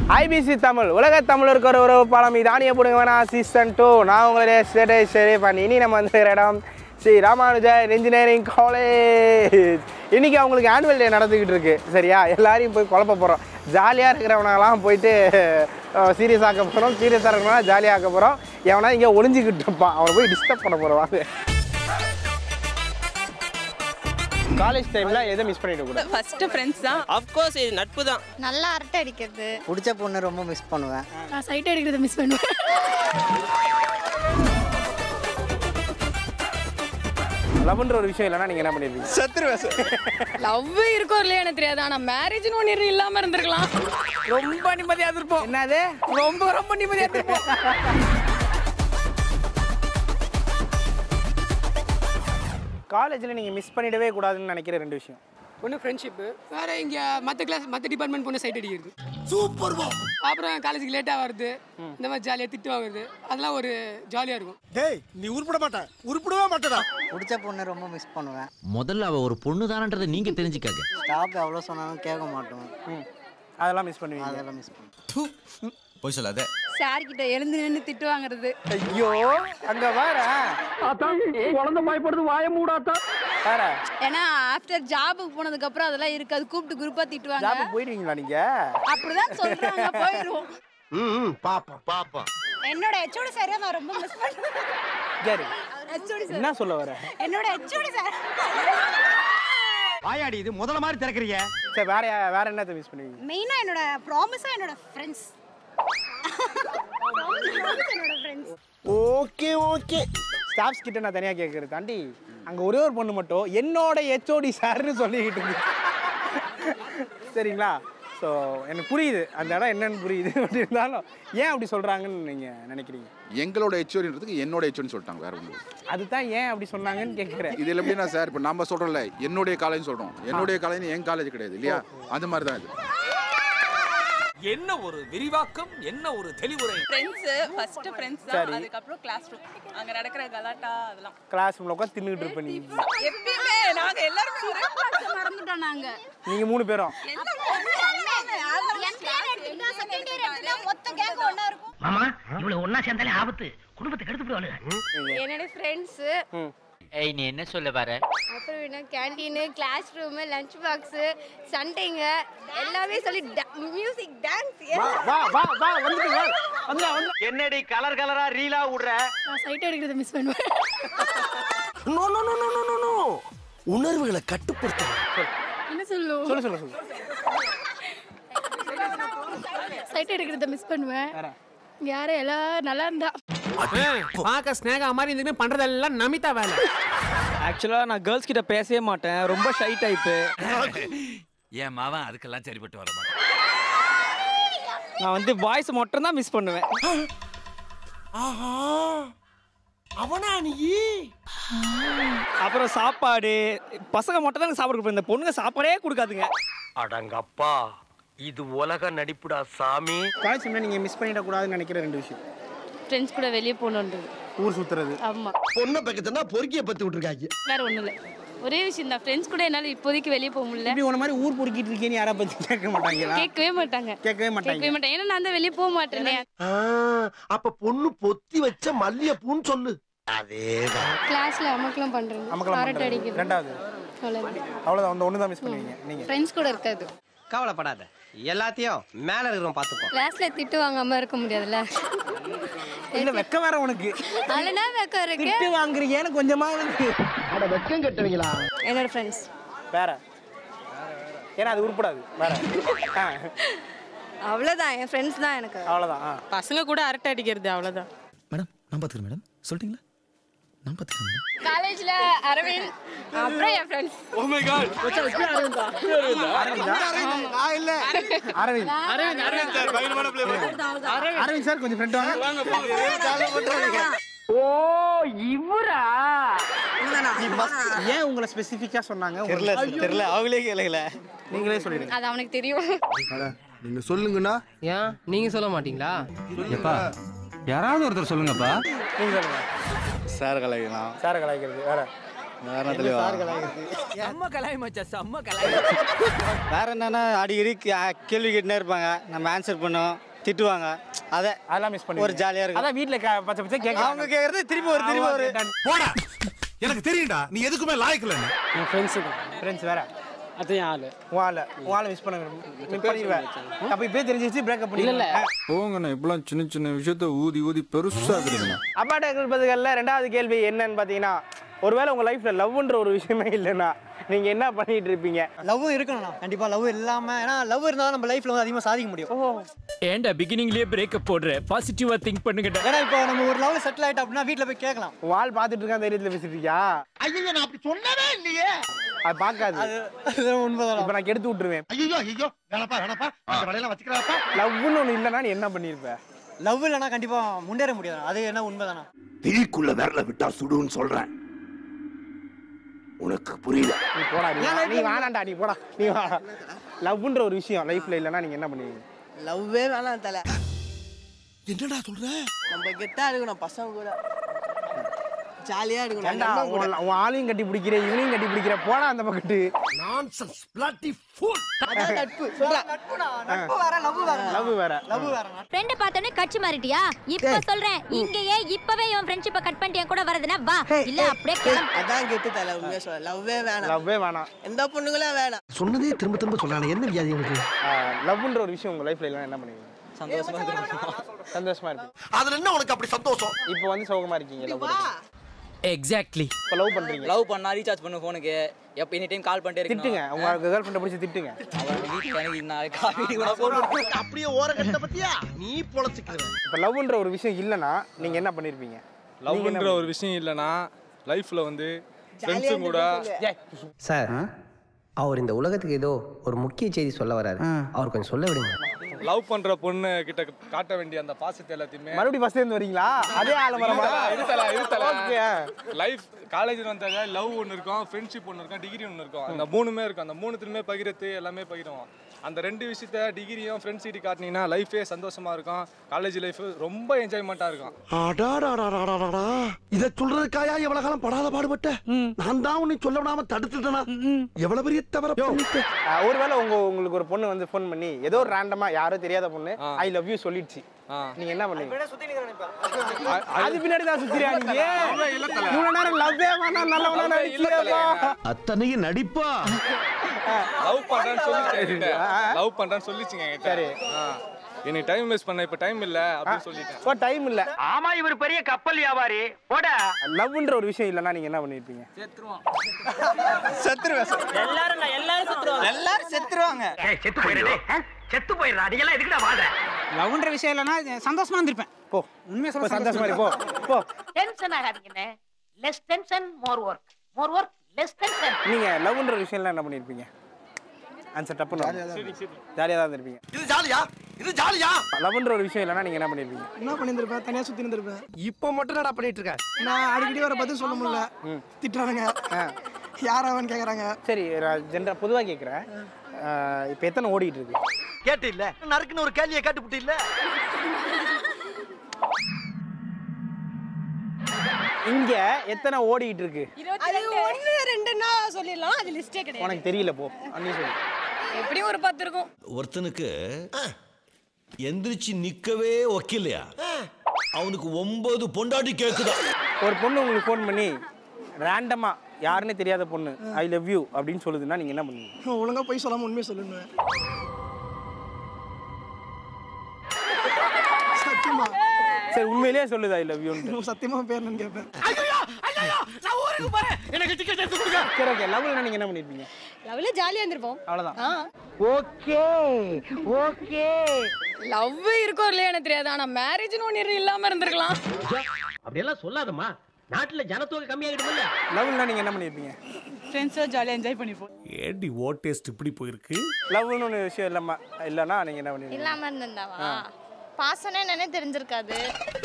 IBC Tamil உலக தமிழருக்கு ஒரு உறவு பாலம் இதானிய போடுங்க வேணா சீசன் டூ நான் உங்களுடைய ஸ்டேட்டை சரி பண்ணி இனி நம்ம வந்து இடம் ஸ்ரீ ராமானுஜர் இன்ஜினியரிங் காலேஜ் இன்னைக்கு அவங்களுக்கு ஆனுவல் டே நடந்துக்கிட்டு இருக்கு சரியா எல்லாரையும் போய் குழப்ப போகிறோம் ஜாலியாக இருக்கிறவனெல்லாம் போயிட்டு சீரியஸ் ஆக்க போகிறோம் சீரியஸாக இருக்கிறவனா ஜாலியாக ஆக்க போகிறோம் எவனா இங்கே ஒளிஞ்சிக்கிட்டு இருப்பான் அவனை போய் டிஸ்டர்ப் பண்ண போகிறோம் வாங்க காலேஜ் டைமில் எதை மிஸ் பண்ணிட்டு கூட ஃபர்ஸ்ட் ஃப்ரெண்ட்ஸ் தான் அஃப்கோர்ஸ் இது நட்பு தான் நல்லா அரட்டை அடிக்கிறது பிடிச்ச பொண்ணு ரொம்ப மிஸ் பண்ணுவேன் நான் சைட் அடிக்கிறத மிஸ் பண்ணுவேன் லவ்ன்ற ஒரு விஷயம் இல்லைன்னா நீங்கள் என்ன பண்ணிருப்பீங்க சத்துருவேன் லவ் இருக்கோ இல்லையா எனக்கு தெரியாது ஆனா மேரேஜ்னு ஒன்று இல்லாம இருந்திருக்கலாம் ரொம்ப நிம்மதியாக இருப்போம் என்னது ரொம்ப ரொம்ப நிம்மதியாக இருப்போம் காலேஜில் நீங்கள் மிஸ் பண்ணிடவே கூடாதுன்னு நினைக்கிற ரெண்டு விஷயம் ஒன்று ஃப்ரெண்ட்ஷிப்பு வேற இங்கே மற்ற கிளாஸ் மற்ற டிபார்ட்மெண்ட் பொண்ணு சைட் அடிக்கிறது சூப்பர் அப்புறம் காலேஜுக்கு லேட்டாக வருது இந்த மாதிரி ஜாலியாக திட்டு வாங்குறது அதெல்லாம் ஒரு ஜாலியாக இருக்கும் டேய் நீ உருப்பட மாட்ட உருப்படவே மாட்டடா பிடிச்ச பொண்ணு ரொம்ப மிஸ் பண்ணுவேன் முதல்ல அவ ஒரு பொண்ணு தானன்றதை நீங்க தெரிஞ்சுக்கங்க ஸ்டாப் எவ்வளோ சொன்னாலும் கேட்க மாட்டோம் ம் அதெல்லாம் மிஸ் பண்ணுவீங்க அதெல்லாம் மிஸ் பண்ணுவேன் போய் சொல்லாத சார் கிட்ட எழுந்து நின்று திட்டு வாங்குறது ஐயோ அங்கே வார குழந்தை பயப்படுது வாய மூடாத்தா வார ஏன்னா ஆஃப்டர் ஜாபுக்கு போனதுக்கு அப்புறம் அதெல்லாம் இருக்காது கூப்பிட்டு குரூப்பா திட்டுவாங்க ஜாபுக்கு போயிடுவீங்களா நீங்கள் அப்படிதான் சொல்றாங்க போயிடுவோம் ம் பாப்போம் பாப்போம் என்னோட ஹெச்ஓடி சாரை நான் ரொம்ப மிஸ் பண்ணுவேன் சரி ஹெச்ஓடி என்ன சொல்ல வர என்னோட ஹெச்ஓடி சார் வாயாடி இது முதல்ல மாதிரி திறக்கறீங்க சரி வேற யா- வேற என்னத்தை மிஸ் பண்ணுவீங்க மெயினா என்னோட ப்ராமிஸா என்னோட ஃப்ரெண்ட்ஸ் என்னோட ஃப்ரெண்ட்ஸ் ஓகே ஓகே ஸ்டாஃப்ஸ் கிட்ட நான் தனியாக கேட்குறது தாண்டி அங்கே ஒரே ஒரு பொண்ணு மட்டும் என்னோட ஹெச்ஓடி சார்னு சொல்லிக்கிட்டு இருந்து சரிங்களா ஸோ எனக்கு புரியுது அந்த இடம் என்னன்னு புரியுது அப்படி இருந்தாலும் ஏன் அப்படி சொல்கிறாங்கன்னு நீங்கள் நினைக்கிறீங்க எங்களோட ஹெச்ஓடின்றதுக்கு என்னோட ஹெச்ஓடின்னு சொல்லிட்டாங்க வேற ஒன்று அதுதான் ஏன் அப்படி சொன்னாங்கன்னு கேட்குறேன் இதில் எப்படின்னா சார் இப்போ நம்ம சொல்கிறோம்ல என்னுடைய காலேஜ் சொல்கிறோம் என்னுடைய காலேஜ் என் காலேஜ் கிடையாது இல்லையா அந்த மாதிரி தான் இது என்ன ஒரு விரிவாக்கம் என்ன ஒரு தெளிவுரை ஃப்ரெண்ட்ஸ் ஃபர்ஸ்ட் ஃப்ரெண்ட்ஸ் தான் அதுக்கப்புறம் கிளாஸ் ரூம் அங்க நடக்கிற கலாட்டா அதெல்லாம் கிளாஸ் ரூமில் உட்காந்து தின்னுக்கிட்டு இருப்பேன் நீங்கள் எப்பயுமே நாங்க எல்லாருமே ஒரே மறந்துட்டோம் நாங்க நீங்கள் மூணு பேரும் செகண்ட் இயர் மொத்த கேங் ஒண்ணா இருக்கும் மாமா இவ்வளவு ஒன்னா சேர்ந்தாலே ஆபத்து குடும்பத்தை கெடுத்து விடுவாளுங்க என்னோட ஃப்ரெண்ட்ஸ் ம் ஏய் நீ என்ன சொல்ல வர அப்புறம் என்ன canteen class room lunch box சண்டைங்க எல்லாமே சொல்லி மியூசிக் டான்ஸ் வா வா வா வா வந்துட்டு வா வந்து வந்து என்னடி கலர் கலரா ரீலா விடுற நான் சைட் அடிக்கிறத மிஸ் பண்ணுவேன் no no no no no no உணர்வுகளை கட்டுப்படுத்த என்ன சொல்லும் சொல்லு சொல்லு சொல்லு சைட் அடிக்கிறத மிஸ் பண்ணுவேன் வேற யாரும் எல்லாம் நல்லா இருந்தா பார்க்க ஸ்னேகா மாதிரி இருந்துன்னு பண்ணுறதெல்லாம் நமிதா வேலை ஆக்சுவலாக நான் கேர்ள்ஸ் கிட்ட பேசவே மாட்டேன் ரொம்ப ஷை டைப்பு என் மாவன் அதுக்கெல்லாம் சரிப்பட்டு வர மாட்டான் நான் வந்து வாய்ஸ் மட்டும் தான் மிஸ் பண்ணுவேன் ஆஹா அவனா நீ அப்புறம் சாப்பாடு பசங்க மட்டும் தான் எனக்கு சாப்பாடு கொடுப்பேன் இந்த பொண்ணுங்க சாப்பாடே கொடுக்காதுங்க அடங்கப்பா இது உலக நடிப்புடா சாமி காலேஜ் டைமில் நீங்கள் மிஸ் பண்ணிடக்கூடாதுன்னு நினைக்கிற ரெண்டு விஷயம் ஃப்ரெண்ட்ஸ் கூட வெளியே போகணுன்றது ஊர் சுற்றுறது ஆமா பொண்ணை பக்கத்துனா பொறுக்கிய பத்தி விட்டுருக்காங்க வேற ஒண்ணும் இல்லை ஒரே விஷயம் தான் ஃப்ரெண்ட்ஸ் கூட என்னால இப்போதைக்கு வெளியே போக முடியல இப்படி உன மாதிரி ஊர் பொறுக்கிட்டு இருக்கேன்னு யாரை பற்றி கேட்க மாட்டாங்களா கேட்கவே மாட்டாங்க கேட்கவே மாட்டாங்க கேட்கவே மாட்டேன் ஏன்னா நான் தான் வெளியே போக மாட்டேனே அப்ப பொண்ணு பொத்தி வச்ச மல்லிகைப்பூன்னு சொல்லு அதேதான் கிளாஸ்ல அமக்கலம் பண்றது நமக்கெல்லாம் அரட்டை பண்றது. அடிக்கிறது ரெண்டாவது அவ்வளவுதான் அவ்வளோதான் அந்த ஒன்று தான் மிஸ் பண்ணுவீங்க நீங்கள் ஃப்ரெண்ட்ஸ் கூட இருக்காது கவலைப்படாத எல்லாத்தையும் மேல இருக்கிறோம் பாத்துப்போம் கிளாஸ்ல திட்டு வாங்காம இருக்க முடியாதுல்ல இல்லை வெக்க வேற உனக்கு அதுனா வெக்கம் இருக்கு திட்டு வாங்குறீங்கன்னு கொஞ்சமா இருக்கு அட வெக்கம் கட்டுவீங்களா என்னோட ஃப்ரெண்ட்ஸ் வேற ஏன்னா அது உருப்படாது வேற ஆ அவ்வளவுதான் என் ஃப்ரெண்ட்ஸ் தான் எனக்கு அவ்வளோதான் ஆ பசங்க கூட அரட்டை அடிக்கிறது அவ்வளவுதான் மேடம் நான் பாத்துக்கிறேன் மேடம் சொல்லிட்டீங்களா நான் பாத்துக்கிறேன் மேடம் காலேஜ்ல அரவிந்த் அப்புறம் என் ஃப்ரெண்ட்ஸ் அரவிந்த் அரவிந்த் சார் கொஞ்சம் ஃப்ரெண்ட் வாங்க ஓ இவரா ஏன் உங்களை ஸ்பெசிஃபிக்காக சொன்னாங்க தெரியல தெரியல அவங்களே கேளுங்கள நீங்களே சொல்லிடுங்க அது அவனுக்கு தெரியும் நீங்க சொல்லுங்கண்ணா ஏன் நீங்கள் சொல்ல மாட்டீங்களா யாராவது ஒருத்தர் சொல்லுங்கப்பா நீங்கள் சொல்லுங்க சார் கலைக்கலாம் சாரை கலாய்க்கிறது வேற செம்ம கலாய் மச்சான் செம்ம கலாய் வேற என்னன்னா அடிக்கடி கே- கேள்வி கேட்டுனே இருப்பாங்க நம்ம ஆன்சர் பண்ணுவோம் திட்டுவாங்க அதை அதெல்லாம் மிஸ் பண்ணி ஒரு ஜாலியா இருக்கும் அதான் வீட்ல க- பச்சை பச்சை கேட்க அவங்க கேக்குறது திரும்பி ஒரு திரும்பி ஒரு போடா எனக்கு தெரியும்டா நீ எதுக்குமே லாய்க்கலன்னு என் ஃப்ரெண்ட்ஸு ஃப்ரெண்ட்ஸ் வேற அது என் ஆளு உன் ஆளு உன் ஆளை மிஸ் பண்ண மிஸ் பண்ணிடுவேன் அப்ப இப்பயே தெரிஞ்சிச்சு பிரேக்கப் பண்ணி இல்ல. போங்கண்ணா இப்பெல்லாம் சின்ன சின்ன விஷயத்த ஊதி ஊதி பெருசாக்குறீங்கண்ணா அப்பாட்ட பதில்களில் ரெண்டாவது கேள்வி என்னன்னு பார்த்தீங்கன்னா ஒருவேளை உங்க லைஃப்ல லவ்ன்ற ஒரு விஷயமே இல்லைன்னா நீங்க என்ன பண்ணிட்டு இருப்பீங்க லவ்வும் இருக்கணும்ண்ணா கண்டிப்பா லவ் இல்லாம ஏன்னா லவ் இருந்தா நம்ம லைஃப்ல வந்து அதிகமா சாதிக்க முடியும் ஏன்டா பிகினிங்லயே பிரேக்கப் போடுற பாசிட்டிவா திங்க் பண்ணுங்கடா ஏன்னா இப்போ நம்ம ஒரு லவ்ல செட்டில் ஆயிட்டோம் அப்படின்னா வீட்ல போய் கேட்கலாம் உன் ஆள் பார்த்துட்டு இருக்கான் தைரியத்தில் பேசிட்டு இருக்கியா ஐயோ நான் அப்படி சொன்னவே இல்லையே அது பார்க்காது அது உண்மைதான் இப்போ நான் கெடுத்து விட்டுருவேன் ஐயோ ஐயோ வேணப்பா வேணப்பா இந்த வேலையெல்லாம் வச்சுக்கிறாப்பா லவ்னு ஒன்று இல்லைன்னா நீ என்ன பண்ணியிருப்ப லவ் இல்லைன்னா கண்டிப்பா முன்னேற முடியாது அது என்ன உண்மைதானா தீக்குள்ள விரல விட்டா சுடுன்னு சொல்றேன் உனக்கு புரியல நீ போடா நீ வா- நீ வேணாண்டா நீ போடா நீ வாடா லவ்ன்ற ஒரு விஷயம் லைஃப்ல இல்லைன்னா நீங்க என்ன பண்ணுவீங்க லவ்வே வேணாம் தல என்னடா சொல்ற நம்ம கெத்தா இருக்கணும் பசங்க கூட ஜாலியா இருக்கணும் ஏண்டா அண்ணன் கூட உன் உன் ஆளையும் கட்டி பிடிக்கிற இவனையும் கட்டி பிடிக்கிற போடா அந்த பக்கத்து நான்சென்ஸ் பிளாட்டி ஃபுல் அதான் நட்பு சொல்றேன் நட்பு வேற லவ் வேற லவ் வேற லவ் வேற ஃப்ரெண்ட பார்த்தோன்னே கட்சி மாறிட்டியா இப்ப சொல்றேன் இங்கேயே இப்பவே இவன் ஃப்ரெண்ட்ஷிப்பை கட் பண்ணிட்டு என் கூட வரதுன்னா வா இல்ல அப்படியே கிளம்பு. அதான் கெத்து தல உண்மையா சொல்ல லவ்வே வேணாம் லவ்வே வேணாம் எந்த பொண்ணுங்களும் வேணாம் சொன்னதே திரும்ப திரும்ப சொல்றானே என்ன வியாதி உனக்கு லவ்ன்ற ஒரு விஷயம் உங்க லைஃப்ல இல்லைன்னா என்ன பண்ணுவீங்க சந்தோஷமா இருக்கும் சந்தோஷமா இருக்கு அதுல என்ன உனக்கு அப்படி சந்தோஷம் இப்போ வந்து சோகமா இருக்கீங்க லவ் எக்ஸாக்ட்லி இப்போ லவ் பண்றீங்க லவ் பண்ணா ரீசார்ஜ் பண்ணு ஃபோனுக்கு எப்போ எனி டைம் கால் பண்ணிட்டே திட்டுங்க உங்க கேர்ள் ஃப்ரெண்டை பிடிச்சி திட்டுங்க அவன் வீட்டுல எனக்கு நான் காஃபி கூட போட்டு அப்படியே ஓர கட்ட பத்தியா நீ பொழைச்சிக்கிற இப்போ லவ்ன்ற ஒரு விஷயம் இல்லைன்னா நீங்க என்ன பண்ணிருப்பீங்க லவ்ன்ற ஒரு விஷயம் இல்லைன்னா லைஃப்ல வந்து ஃப்ரெண்ட்ஸும் கூட சார் அவர் இந்த உலகத்துக்கு ஏதோ ஒரு முக்கிய செய்தி சொல்ல வராரு அவர் கொஞ்சம் சொல்ல விடுங்க லவ் பண்ற பொண்ணு கிட்ட காட்ட வேண்டிய அந்த பாசத்தை எல்லாத்தையுமே மறுபடியும் ஃபர்ஸ்ட் இருந்து வரீங்களா அதே ஆலமரமா இருத்தல இருத்தல ஓகே லைஃப் காலேஜில் வந்தாங்க லவ் ஒன்று இருக்கும் ஃப்ரெண்ட்ஷிப் ஒன்று இருக்கும் டிகிரி ஒன்று இருக்கும் அந்த மூணுமே இருக்கும் அந்த மூணுத்துலையுமே பகிரத்து எல்லாமே பகிருவோம் அந்த ரெண்டு விஷயத்த டிகிரியும் ஃப்ரெண்ட்ஷிட்டி காட்டினீங்கன்னா லைஃபே சந்தோஷமா இருக்கும் காலேஜ் லைஃப் ரொம்ப என்ஜாய்மெண்ட்டாக இருக்கும் அடாடாடாடாடாடா இத சொல்றதுக்காயா எவ்வளவு காலம் படாத பாடுபட்ட நான் தான் உன்னை சொல்ல விடாம தடுத்துட்டேனா எவ்வளவு பெரிய தவற பண்ணிட்டேன் ஆஹ் ஒருவேளை உங்க உங்களுக்கு ஒரு பொண்ணு வந்து ஃபோன் பண்ணி ஏதோ ஒரு ரேண்டமா யாரோ தெரியாத பொண்ணு ஐ லவ் யூ சொல்லிடுச்சு நீங்க என்ன பண்ணுவீங்க சுத்தி நிக்கிறேன் அது பின்னாடி தான் சுத்திரியா நீங்க இவ்வளவு நேரம் லவ்வே வேணாம் நல்லவனா நடிச்சியப்பா அத்தனையும் நடிப்பா லவ் பண்றேன்னு சொல்லிட்டேன் லவ் பண்றேன்னு சொல்லிச்சுங்க என்கிட்ட சரி. ஆ. எனக்கு டைம் வேஸ்ட் பண்ண இப்போ டைம் இல்ல அப்படின்னு சொல்லிட்டேன் இப்போ டைம் இல்ல ஆமா இவர் பெரிய கப்பல் வியாபாரி போட லவ்ன்ற ஒரு விஷயம் இல்லைன்னா நீங்க என்ன பண்ணிருப்பீங்க எல்லாரும் எல்லாரும் செத்துருவாங்க எல்லாரும் செத்துருவாங்க செத்து போயிடுறே செத்து போயிடுறா நீ எல்லாம் எதுக்குடா வாழ லவ்ன்ற விஷயம் இல்லைன்னா சந்தோஷமா இருந்திருப்பேன் போ உண்மையா இப்போ சொல்ல சந்தோஷமா இரு, போ போ டென்ஷன் ஆகாதீங்கண்ணே less tension more work more work less tension நீங்க லவ்ன்ற ஒரு விஷயம் என்ன பண்ணிருப்பீங்க ஆன்சர் டப்புன்னு ஜாலியாக தான் இருந்திருப்பீங்க இது ஜாலியா இது ஜாலியா லவ்ன்ற ஒரு விஷயம் இல்லைன்னா நீங்க என்ன பண்ணிருப்பீங்க என்ன பண்ணியிருந்திருப்பேன் தனியா சுத்தி இருந்திருப்பேன் இப்ப மட்டும் என்னடா பண்ணிட்டு இருக்க நான் அடிக்கடி வர பதில் சொல்ல முடியல திட்டுறானுங்க யார் அவன் கேக்குறாங்க சரி ஜென்ரா பொதுவா கேட்குறேன் இப்போ எத்தனை ஓடிட்டு இருக்கு கேட்டு இல்ல நறுக்குன்னு ஒரு கேள்வியை கேட்டுப்புட்டு இல்ல இங்க எத்தனை ஓடிட்டு இருக்கு அது ஒன்று ரெண்டுன்னா சொல்லிடலாம் அது லிஸ்டே கிடையாது உனக்கு தெரியல போ அன்னி சொல்லு எப்படியும் ஒரு பத்து இருக்கும் ஒருத்தனுக்கு எந்திரிச்சு நிக்கவே ஒக்கில்லையா அவனுக்கு ஒன்பது பொண்டாட்டி கேக்குதா ஒரு பொண்ணு உங்களுக்கு ஃபோன் பண்ணி ரேண்டமா யாருன்னே தெரியாத பொண்ணு ஐ லவ் யூ அப்படின்னு சொல்லுதுன்னா நீங்க என்ன பண்ணுவீங்க ஒழுங்கா போய் சொல்லாம உண்மையை சொல்லுங்க சத்தியமா சரி உண்மையிலேயே சொல்லுது ஐ லவ் யூன்னு சத்தியமா பேர் என்னன்னு கேட்பேன் நான் ஊருக்கு போறேன் எனக்கு டிக்கெட் எடுத்து கொடுங்க சரி ஓகே லவ்ல நீங்க என்ன பண்ணிருப்பீங்க லவ்ல ஜாலியா இருந்திருப்போம் அவ்வளவுதான் ஓகே ஓகே லவ் இருக்கோ இல்லையா எனக்கு தெரியாது ஆனா மேரேஜ்னு ஒன்று இல்லாம இருந்திருக்கலாம் அப்படியெல்லாம் சொல்லாதம்மா நாட்டுல ஜனத்தொகை கம்மியாகிடுமில்ல லவ்னா நீங்க என்ன பண்ணிருப்பீங்க ஃப்ரெண்ட்ஸோட ஜாலியாக என்ஜாய் பண்ணிப்போம் ஏடி ஓ டேஸ்ட் இப்படி போயிருக்கு லவ்னு ஒரு விஷயம் இல்லாம இல்லைன்னா நீங்க என்ன பண்ணுவீங்க இல்லாம இருந்திருந்தாவா பாசம்னா என்னன்னே தெரிஞ்சிருக்காது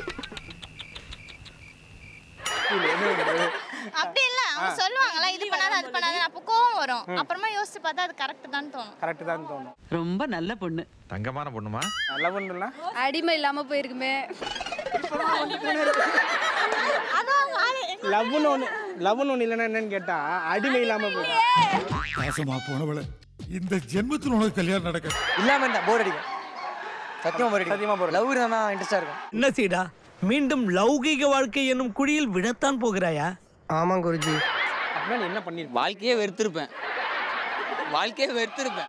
அப்படி இல்ல அவங்க சொல்லுவாங்கல்ல இது பண்ணாத அது பண்ணாத அப்போ கோவம் வரும் அப்புறமா யோசிச்சு பார்த்தா அது கரெக்ட் தான் தோணும் கரெக்ட் தான் தோணும் ரொம்ப நல்ல பொண்ணு தங்கமான பொண்ணுமா லவ்னா அடிமை இல்லாம போயிருக்குமே அதான் அவங்க ஆளு எங்க லவ்னு ஒன்று லவ்னு ஒன்று இல்லைன்னா என்னன்னு கேட்டா அடிமை இல்லாமல் போயிடும் நாசமா போனவள இந்த ஜென்மத்தில் உனக்கு கல்யாணம் நடக்க இல்லாம இருந்தா போர் அடிக்கும் சத்தியமா போர் அடிக்கும் சத்தியமா போர் லவ் இருந்தா இன்ட்ரெஸ்டா இருக்கும் என்ன சீடா மீண்டும் லௌகிக வாழ்க்கை என்னும் குழியில் விழத்தான் போகிறாயா ஆமாம் குருஜி அப்படின்னா நீ என்ன பண்ணிருப்ப வாழ்க்கையே வெறுத்திருப்பேன் வாழ்க்கையே வெறுத்திருப்பேன்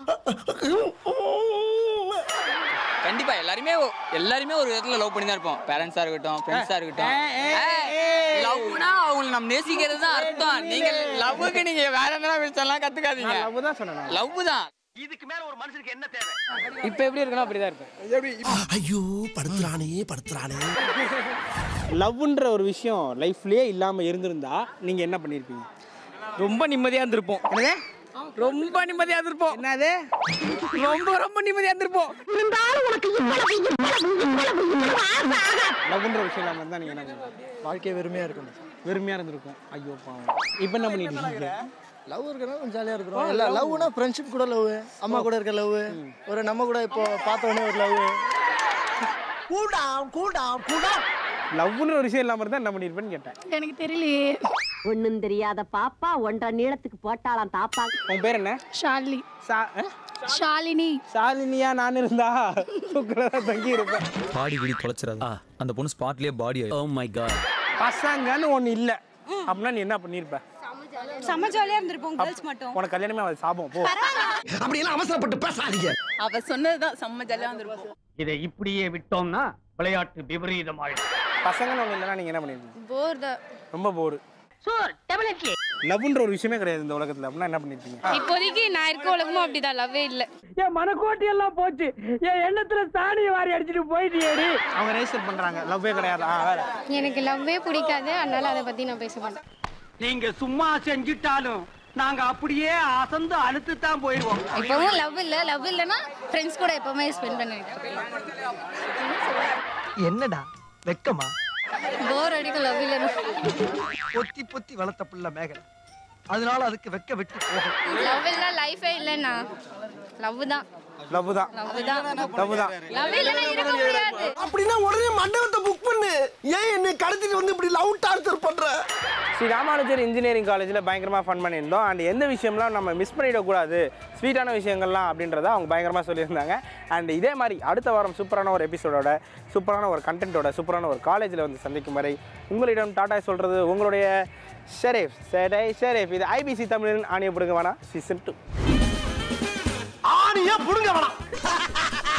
கண்டிப்பா எல்லாருமே எல்லாருமே ஒரு விதத்துல லவ் பண்ணி தான் இருப்போம் பேரண்ட்ஸா இருக்கட்டும் ஃப்ரெண்ட்ஸா இருக்கட்டும் லவ்னா அவங்களை நம்ம நேசிக்கிறது தான் அர்த்தம் நீங்க லவ்வுக்கு நீங்க வேற என்ன விஷயம்லாம் கத்துக்காதீங்க லவ் தான் சொன்னேன் லவ் தான் இதுக்கு மேல ஒரு மனுஷனுக்கு என்ன தேவை இப்போ எப்படி இருக்கணும் அப்படிதான் இருப்பேன் ஐயோ படுத்துறானே படுத்துறானே லவ்ன்ற ஒரு விஷயம் லைஃப்லயே இல்லாமல் இருந்திருந்தா நீங்கள் என்ன பண்ணியிருப்பீங்க ரொம்ப நிம்மதியா இருந்திருப்போம் ரொம்ப நிம்மதியா இருந்திருப்போம் என்னது ரொம்ப ரொம்ப நிம்மதியா இருந்திருப்போம் லவ்ன்ற விஷயம் இல்லாமல் இருந்தால் நீங்கள் என்ன பண்ணுவீங்க வாழ்க்கை வெறுமையா இருக்கும் வெறுமையாக இருந்திருக்கும் ஐயோ பாவம் இப்போ என்ன பண்ணிட்டு இருக்கீங்க லவ் இருக்கிறதா கொஞ்சம் ஜாலியா இருக்கிறோம் இல்ல லவ்னா ஃப்ரெண்ட்ஷிப் கூட லவ் அம்மா கூட இருக்க லவ் ஒரு நம்ம கூட இப்போ பார்த்த உடனே ஒரு love cool down cool down cool down லவ்னு ஒரு விஷயம் இல்லாமல் இருந்தால் என்ன பண்ணியிருப்பேன்னு கேட்டேன் எனக்கு தெரியலையே ஒண்ணும் தெரியாத பாப்பா ஒன்றரை நீளத்துக்கு போட்டாலாம் தாப்பா உன் பேர் என்ன ஷாலினி சா ஷாலினி ஷாலினியா நான் இருந்தா தூக்கில் தான் தங்கி இருப்பேன் பாடி கிடி தொலைச்சிடாது அந்த பொண்ணு ஸ்பாட்லயே பாடி ஓ மை காட் பசங்கன்னு ஒன்று இல்லை அப்படின்னா நீ என்ன பண்ணியிருப்ப செம்ம ஜாலியா இருந்திருப்போம் கேர்ள்ஸ் மட்டும் உனக்கு கல்யாணமே அவள் சாபம் போ அப்படியெல்லாம் அவசரப்பட்டு பேசாதீங்க அவ சொன்னதுதான் செம்ம ஜாலியா இருந்திருப்போம் இதை இப்படியே விட்டோம்னா விளையாட்டு விபரீதம் ஆயிடும் பசங்கன்னு ஒன்று இல்லைன்னா நீங்கள் என்ன பண்ணிருப்பீங்க போர் தான் ரொம்ப போர் லவ்ன்ற ஒரு விஷயமே கிடையாது இந்த உலகத்தில் அப்படின்னா என்ன பண்ணிருப்பீங்க இப்போதைக்கு நான் இருக்க உலகமும் அப்படிதான் லவ்வே இல்ல என் மனக்கோட்டை எல்லாம் போச்சு என் எண்ணத்துல சாணியை வாரி அடிச்சிட்டு போயிட்டியேடி அவங்க ரெஜிஸ்டர் பண்ணுறாங்க லவ்வே கிடையாது ஆ வேற எனக்கு லவ்வே பிடிக்காது அதனால அதை பத்தி நான் பேச மாட்டேன் நீங்க சும்மா செஞ்சுட்டாலும் நாங்க அப்படியே அசந்து அழுத்து தான் போயிடுவோம் இப்பவும் லவ் இல்ல லவ் இல்லனா ஃப்ரெண்ட்ஸ் கூட எப்பவுமே ஸ்பெண்ட் பண்ணிருக்கேன் என்னடா வெக்கமா போர் அடிக்கும் லவ் இல்லனா பொத்தி பொத்தி வளர்த்த புள்ள மேகலை அதனால அதுக்கு வெக்க விட்டு போகும் லவ் இல்லனா லைஃபே இல்லனா லவ் தான் லவ் தான் லவ் தான் லவ் தான் லவ் இல்லனா இருக்க முடியாது அப்படின்னா உடனே மண்டபத்தை புக் பண்ணு ஏன் என்னை கடத்திட்டு வந்து இப்படி லவ் டார்ச்சர் பண்ற ஸ்ரீ ராமானுஜர் இன்ஜினியரிங் காலேஜில் பயங்கரமாக ஃபன் பண்ணியிருந்தோம் அண்ட் எந்த விஷயம்லாம் நம்ம மிஸ் பண்ணிடக்கூடாது ஸ்வீட்டான விஷயங்கள்லாம் அப்படின்றத அவங்க பயங்கரமாக சொல்லியிருந்தாங்க அண்ட் இதே மாதிரி அடுத்த வாரம் சூப்பரான ஒரு எபிசோடோட சூப்பரான ஒரு கண்டென்ட்டோட சூப்பரான ஒரு காலேஜில் வந்து சந்திக்கும் வரை உங்களிடம் டாடா சொல்கிறது உங்களுடைய ஷெரீஃப் சேடை ஷெரீஃப் இது ஐபிசி தமிழின் ஆணியை பிடுங்க வேணாம் சீசன் டூ ஆணியா புடுங்க வேணாம்